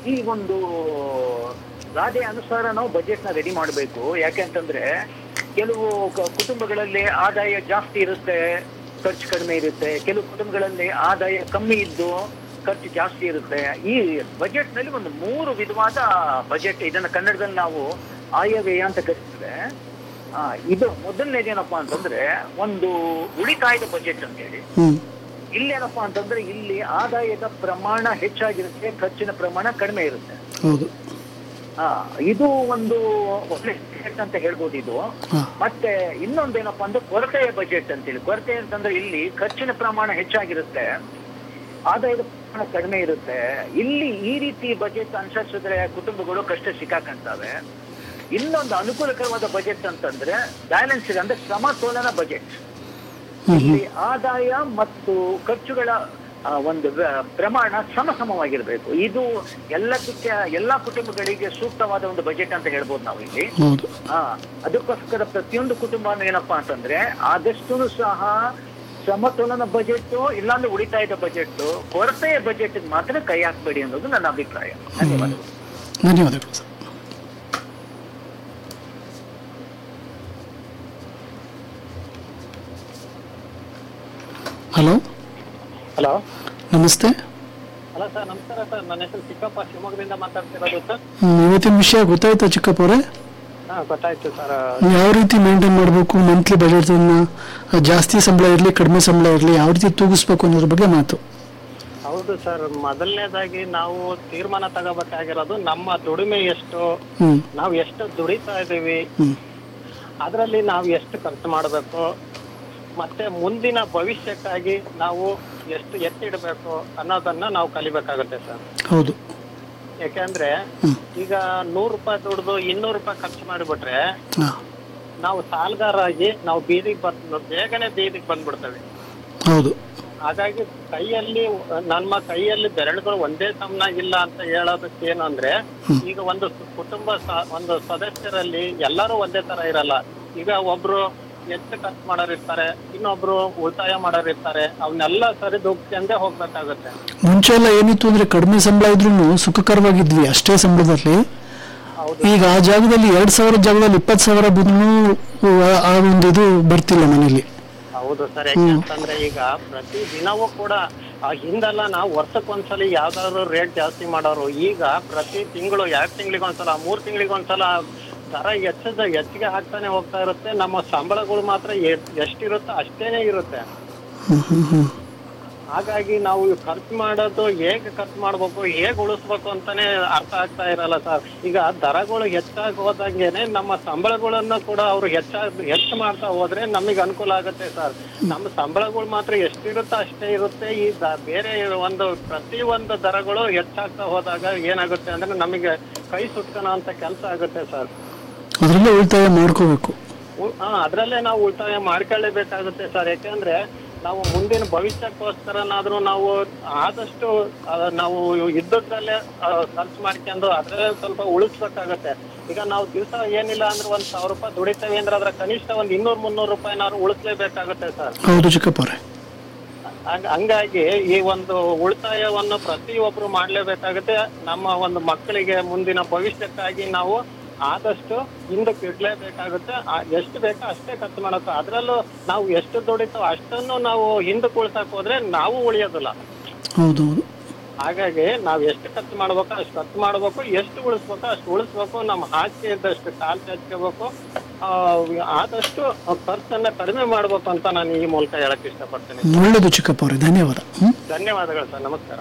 ಈ ಒಂದು ಗಾದೆ ಅನುಸಾರ ನಾವು ಬಜೆಟ್ ನ ರೆಡಿ ಮಾಡಬೇಕು ಯಾಕೆ ಅಂತಂದ್ರೆ ಕೆಲವು ಕ- ಕುಟುಂಬಗಳಲ್ಲಿ ಆದಾಯ ಜಾಸ್ತಿ ಇರುತ್ತೆ ಖರ್ಚು ಕಡಿಮೆ ಇರುತ್ತೆ ಕೆಲವು ಕುಟುಂಬಗಳಲ್ಲಿ ಆದಾಯ ಕಮ್ಮಿ ಇದ್ದು ಖರ್ಚು ಜಾಸ್ತಿ ಇರುತ್ತೆ ಈ ಬಜೆಟ್ ನಲ್ಲಿ ಒಂದು ಮೂರು ವಿಧವಾದ ಬಜೆಟ್ ಇದನ್ನ ಕನ್ನಡದಲ್ಲಿ ನಾವು ಆಯವ್ಯಯ ಅಂತ ಕರಿತೇವೆ ಆ, ಇದು ಮೊದಲನೇದೇನಪ್ಪಾ ಅಂತಂದ್ರೆ ಒಂದು ಉಳಿತಾಯದ ಬಜೆಟ್ ಅಂತ ಹೇಳಿ ಹ್ಮ್ ಇಲ್ಲೇನಪ್ಪಾ ಅಂತಂದ್ರೆ ಇಲ್ಲಿ ಆದಾಯದ ಪ್ರಮಾಣ ಹೆಚ್ಚಾಗಿರುತ್ತೆ ಖರ್ಚಿನ ಪ್ರಮಾಣ ಕಡಿಮೆ ಇರುತ್ತೆ ಹೌದು ಆ, ಇದು ಒಂದು ಒಳ್ಳೆ ಬಜೆಟ್ ಅಂತ ಹೇಳ್ಬೋದು ಇದು ಹಾ ಮತ್ತೆ ಇನ್ನೊಂದೇನಪ್ಪಾ ಅಂದ್ರೆ ಕೊರತೆಯ ಬಜೆಟ್ ಅಂತೇಳಿ ಕೊರತೆ ಅಂತಂದ್ರೆ ಇಲ್ಲಿ ಖರ್ಚಿನ ಪ್ರಮಾಣ ಹೆಚ್ಚಾಗಿರುತ್ತೆ ಆದಾಯದ ಪ್ರಮಾಣ ಕಡಿಮೆ ಇರುತ್ತೆ ಇಲ್ಲಿ ಈ ರೀತಿ ಬಜೆಟ್ ಅನುಸರಿಸಿದ್ರೆ ಕುಟುಂಬಗಳು ಕಷ್ಟ ಸಿಕ್ಕಾಕಂತವೆ ಇನ್ನೊಂದು ಅನುಕೂಲಕರವಾದ ಬಜೆಟ್ ಅಂತಂದ್ರೆ ಬ್ಯಾಲೆನ್ಸ್ ಅಂದ್ರೆ ಸಮತೋಲನ ಬಜೆಟ್ ಇಲ್ಲಿ ಆದಾಯ ಮತ್ತು ಖರ್ಚುಗಳ ಆ, ಒಂದು ವ್ಯ- ಪ್ರಮಾಣ ಸಮಸಮವಾಗಿರ್ಬೇಕು ಇದು ಎಲ್ಲದಕ್ಕೆ ಎಲ್ಲಾ ಕುಟುಂಬಗಳಿಗೆ ಸೂಕ್ತವಾದ ಒಂದು ಬಜೆಟ್ ಅಂತ ಹೇಳ್ಬೋದು ನಾವು ಇಲ್ಲಿ ಹೌದು ಆ ಅದಕ್ಕೋಸ್ಕರ ಪ್ರತಿಯೊಂದು ಕುಟುಂಬ ಏನಪ್ಪಾ ಅಂತಂದ್ರೆ ಆದಷ್ಟು ಸಹ ಸಮತೋಲನ ಬಜೆಟ್ ಇಲ್ಲಾಂದ್ರೆ ಉಳಿತಾಯದ ಬಜೆಟ್ ಕೊರತೆಯ ಬಜೆಟ್ ಮಾತ್ರ ಕೈ ಹಾಕ್ಬೇಡಿ ಅನ್ನೋದು ನನ್ನ ಅಭಿಪ್ರಾಯ ಧನ್ಯವಾದಗಳು ಧನ್ಯವಾದಗಳು ಸರ್ ಹಲೋ ಹಲೋ ನಮಸ್ತೆ ಹಲೋ ಸರ್ ನಮಸ್ಕಾರ ಸರ್ ನನ್ನ ಹೆಸರು ಚಿಕ್ಕಪ್ಪ ಶಿವಮೊಗ್ಗದಿಂದ ಮಾತಾಡ್ತಿರೋದು ಸರ್ ಹ್ಮ್, ಇವತ್ತಿನ ವಿಷಯ ಗೊತ್ತಾಯ್ತಾ ಚಿಕ್ಕಪ್ಪ ಅವರೇ ಹಾ ಗೊತ್ತಾಯ್ತು ಸರ್ ಯಾವ ರೀತಿ ಮೇಂಟೈನ್ ಮಾಡಬೇಕು ಮಂತ್ಲಿ ಬಜೆಟ್ ಜಾಸ್ತಿ ಸಂಬಳ ಇರಲಿ ಕಡಿಮೆ ಸಂಬಳ ಇರಲಿ ಯಾವ ರೀತಿ ತೂಗಿಸ್ಬೇಕು ಅನ್ನೋದ್ರ ಬಗ್ಗೆ ಮಾತು ಹೌದು ಸರ್ ಮೊದಲನೇದಾಗಿ ನಾವು ತೀರ್ಮಾನ ತಗೋಬೇಕಾಗಿರೋದು ನಮ್ಮ ದುಡಿಮೆ ಎಷ್ಟು ಹ್ಮ್ ನಾವು ಎಷ್ಟು ದುಡಿತಾ ಇದ್ದೀವಿ ಹ್ಮ್ ಅದರಲ್ಲಿ ನಾವು ಎಷ್ಟು ಖರ್ಚು ಮಾಡಬೇಕು ಮತ್ತೆ ಮುಂದಿನ ಭವಿಷ್ಯಕ್ಕಾಗಿ ನಾವು ಎಷ್ಟು ಎತ್ತಿಡಬೇಕು ಅನ್ನೋದನ್ನ ನಾವು ಕಲಿಬೇಕಾಗುತ್ತೆ ಸರ್ ಹೌದು ಯಾಕೆಂದ್ರೆ ಈಗ ನೂರು ರೂಪಾಯಿ ದುಡ್ದು ಇನ್ನೂರು ರೂಪಾಯಿ ಖರ್ಚು ಮಾಡಿಬಿಟ್ರೆ ಹಾ ನಾವು ಸಾಲಗಾರಾಗಿ ನಾವು ಬೀದಿಗೆ ಬಂದ್ ಬೇಗನೆ ಬೀದಿಗೆ ಬಂದ್ಬಿಡ್ತೇವೆ ಹೌದು ಹಾಗಾಗಿ ಕೈಯಲ್ಲಿ ನಮ್ಮ ಕೈಯಲ್ಲಿ ಬೆರಳುಗಳು ಒಂದೇ ಸಮನಾಗಿಲ್ಲ ಅಂತ ಹೇಳೋದಕ್ಕೆ ಏನು ಅಂದ್ರೆ ಈಗ ಒಂದು ಸ- ಕುಟುಂಬ ಸ- ಒಂದು ಸದಸ್ಯರಲ್ಲಿ ಎಲ್ಲರೂ ಒಂದೇ ತರ ಇರಲ್ಲ ಈಗ ಒಬ್ರು ಹೆಚ್ಚು ಖರ್ಚು ಮಾಡೋರು ಇರ್ತಾರೆ ಇನ್ನೊಬ್ರು ಉಳಿತಾಯ ಮಾಡೋರು ಇರ್ತಾರೆ ಅವನ್ನೆಲ್ಲ ಸರಿ ದುಡ್ಕೊಂಡೇ ಹೋಗ್ಬೇಕಾಗುತ್ತೆ ಮುಂಚೆ ಎಲ್ಲ ಏನಿತ್ತು ಅಂದ್ರೆ ಕಡಿಮೆ ಸಂಬಳ ಇದ್ರೂ ಸುಖಕರವಾಗಿದ್ವಿ ಅಷ್ಟೇ ಸಂಬಳದಲ್ಲಿ ಹೌದು ಈಗ ಆ ಜಾಗದಲ್ಲಿ ಎರಡ್ ಸಾವಿರ ಜಾಗದಲ್ಲಿ ಇಪ್ಪತ್ತು ಸಾವಿರ ಬಂದ್ರೂ ಆ ಒಂದು ಇದು ಬರ್ತಿಲ್ಲ ಮನೇಲಿ ಹೌದು ಸರ್ ಯಾಕಂತಂದ್ರೆ ಈಗ ಪ್ರತಿ ದಿನವೂ ಕೂಡ ಆ ಹಿಂದೆಲ್ಲ ನಾವು ವರ್ಷಕ್ಕೊಂದ್ಸಲಿ ಯಾವ್ದಾದ್ರು ರೇಟ್ ಜಾಸ್ತಿ ಮಾಡೋರು ಈಗ ಪ್ರತಿ ತಿಂಗಳು ಎರಡು ತಿಂಗಳಿಗೊಂದ್ಸಲ ಮೂರ್ ತಿಂಗಳಿಗೊಂದ್ಸಲ ದರ ಹೆಚ್ಚದ ಹೆಚ್ಚಿಗೆ ಆಗ್ತಾನೆ ಹೋಗ್ತಾ ಇರುತ್ತೆ ನಮ್ಮ ಸಂಬಳಗಳು ಮಾತ್ರ ಎ- ಎಷ್ಟಿರುತ್ತೋ ಅಷ್ಟೇನೆ ಇರುತ್ತೆ ಹ್ಮ್ ಹ್ಮ್ ಹ್ಮ್ ಹಾಗಾಗಿ ನಾವು ಖರ್ಚು ಮಾಡೋದು ಹೇಗೆ ಖರ್ಚು ಮಾಡ್ಬೇಕು ಹೇಗೆ ಉಳಿಸ್ಬೇಕು ಅಂತಾನೆ ಅರ್ಥ ಆಗ್ತಾ ಇರಲ್ಲ ಸರ್ ಈಗ ದರಗಳು ಹೆಚ್ಚಾಗಿ ಹೋದಂಗೆನೆ ನಮ್ಮ ಸಂಬಳಗಳನ್ನು ಕೂಡ ಅವರು ಹೆಚ್ಚಾಗಿ ಹೆಚ್ಚು ಮಾಡ್ತಾ ಹೋದ್ರೆ ನಮಗೆ ಅನುಕೂಲ ಆಗುತ್ತೆ ಸರ್ ನಮ್ಮ ಸಂಬಳಗಳು ಮಾತ್ರ ಎಷ್ಟಿರುತ್ತೋ ಅಷ್ಟೇ ಇರುತ್ತೆ ಈ ದ- ಬೇರೆ ಒಂದು ಪ್ರತಿ ಒಂದು ದರಗಳು ಹೆಚ್ಚಾಗ್ತಾ ಹೋದಾಗ ಏನಾಗುತ್ತೆ ಅಂದ್ರೆ ನಮಗೆ ಕೈ ಸುಟ್ಕೋಣ ಅಂತ ಕೆಲಸ ಆಗುತ್ತೆ ಸರ್ ಅದರಲ್ಲೇ ಉಳಿತಾಯ ಮಾಡ್ಕೋಬೇಕು ಉ- ಹಾ ಅದ್ರಲ್ಲೇ ನಾವು ಉಳಿತಾಯ ಮಾಡ್ಕೊಳ್ಳೇಬೇಕಾಗುತ್ತೆ ಸರ್ ಯಾಕಂದ್ರೆ ನಾವು ಮುಂದಿನ ಭವಿಷ್ಯಕ್ಕೋಸ್ಕರನಾದ್ರೂ ನಾವು ಆದಷ್ಟು ಆ, ನಾವು ಇದ್ದದ್ರಲ್ಲೇ ಆ, ಖರ್ಚು ಮಾಡ್ಕೊಂಡು ಅದ್ರಲ್ಲೇ ಸ್ವಲ್ಪ ಉಳಿಸ್ಬೇಕಾಗತ್ತೆ ಈಗ ನಾವು ದಿವಸ ಏನಿಲ್ಲ ಅಂದ್ರೆ ಒಂದ್ ಸಾವಿರ ರೂಪಾಯಿ ದುಡಿತೇವೆ ಅಂದ್ರೆ ಅದ್ರ ಕನಿಷ್ಠ ಒಂದ್ ಇನ್ನೂರ್ ಮುನ್ನೂರು ರೂಪಾಯಿನಾದ್ರು ಉಳಿಸ್ಲೇಬೇಕಾಗುತ್ತೆ ಸರ್ ಹೌದು ಚಿಕ್ಕಪ್ಪ ಅವರೇ ಹಂಗ- ಹಂಗಾಗಿ ಈ ಒಂದು ಉಳಿತಾಯವನ್ನು ಪ್ರತಿಯೊಬ್ರು ಮಾಡ್ಲೇಬೇಕಾಗುತ್ತೆ ನಮ್ಮ ಒಂದು ಮಕ್ಕಳಿಗೆ ಮುಂದಿನ ಭವಿಷ್ಯಕ್ಕಾಗಿ ನಾವು ಆದಷ್ಟು ಹಿಂದಕ್ಕೆ ಇಡ್ಲೇಬೇಕಾಗುತ್ತೆ ಆ- ಎಷ್ಟು ಬೇಕೋ ಅಷ್ಟೇ ಖರ್ಚು ಮಾಡಬೇಕು ಅದರಲ್ಲೂ ನಾವು ಎಷ್ಟು ದುಡಿತೋ ಅಷ್ಟನ್ನು ನಾವು ಹಿಂದಕ್ಕೆ ಉಳ್ಸಕ್ ಹೋದ್ರೆ ನಾವು ಉಳಿಯೋದಿಲ್ಲ ಹೌದು ಹೌದು ಹಾಗಾಗಿ ನಾವು ಎಷ್ಟು ಖರ್ಚು ಮಾಡ್ಬೇಕೋ ಅಷ್ಟು ಖರ್ಚು ಮಾಡ್ಬೇಕು ಎಷ್ಟು ಉಳಿಸ್ಬೇಕೋ ಅಷ್ಟು ಉಳಿಸ್ಬೇಕು ನಮ್ಮ ಹಾಸಿಗೆ ಇದ್ದಷ್ಟು ಕಾಲ್ ಚಾಚ್ಕೋಬೇಕು ಆ, ಆದಷ್ಟು ಖರ್ಚನ್ನ ಕಡಿಮೆ ಮಾಡ್ಬೇಕು ಅಂತ ನಾನು ಈ ಮೂಲಕ ಹೇಳಕ್ ಇಷ್ಟಪಡ್ತೇನೆ ಒಳ್ಳೇದು ಚಿಕ್ಕಪ್ಪ ಅವರೇ ಧನ್ಯವಾದ ಹ್ಮ್ ಧನ್ಯವಾದಗಳು ಸರ್ ನಮಸ್ಕಾರ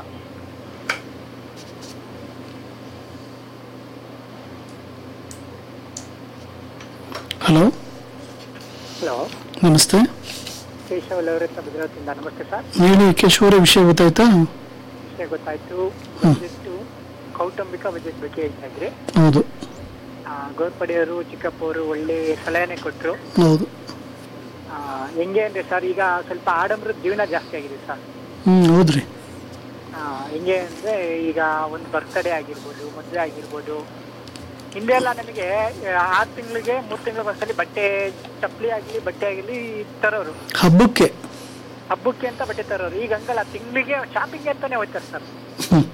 ಹಲೋ ಹಲೋ ನಮಸ್ತೆ ಕೇಶವಲ್ ಅವರಿಂದ ಭದ್ರಾವತಿಯಿಂದ ನಮಸ್ತೆ ಸರ್ ಹೇಳಿ ಕೇಶವರ ವಿಷಯ ಗೊತ್ತಾಯ್ತಾ ವಿಷಯ ಗೊತ್ತಾಯ್ತು ಬಜೆಟ್ ಕೌಟುಂಬಿಕ ಬಜೆಟ್ ಬಗ್ಗೆ ಹೇಳ್ತಾ ಇದ್ರಿ ಹೌದು ಗೋರ್ಪಡೆಯವರು ಚಿಕ್ಕಪ್ಪ ಅವರು ಒಳ್ಳೆ ಸಲಹೆನೆ ಕೊಟ್ಟರು ಹೌದು ಹೆಂಗೆ ಅಂದ್ರೆ ಸರ್ ಈಗ ಸ್ವಲ್ಪ ಆಡಂಬರದ ಜೀವನ ಜಾಸ್ತಿ ಆಗಿದೆ ಸರ್ ಹ್ಮ್ ಹೌದ್ರಿ ಆ, ಹೆಂಗೆ ಅಂದ್ರೆ ಈಗ ಒಂದು ಬರ್ತ್ಡೇ ಆಗಿರ್ಬೋದು ಮದುವೆ ಆಗಿರ್ಬೋದು ಹಿಂದೆ ಎಲ್ಲ ನಮಗೆ ಆರು ತಿಂಗಳಿಗೆ ಮೂರು ತಿಂಗಳಿಗೆ ಒಂದ್ಸಲಿ ಬಟ್ಟೆ ಚಪ್ಪಲಿ ಆಗಲಿ ಬಟ್ಟೆ ಆಗಲಿ ತರೋರು ಹಬ್ಬಕ್ಕೆ ಹಬ್ಬಕ್ಕೆ ಅಂತ ಬಟ್ಟೆ ತರೋರು ಈಗ ಹಂಗಲ್ಲ ತಿಂಗಳಿಗೆ ಶಾಪಿಂಗ್ ಅಂತಾನೆ ಹೋಗ್ತಾರೆ ಸರ್ ಹ್ಮ್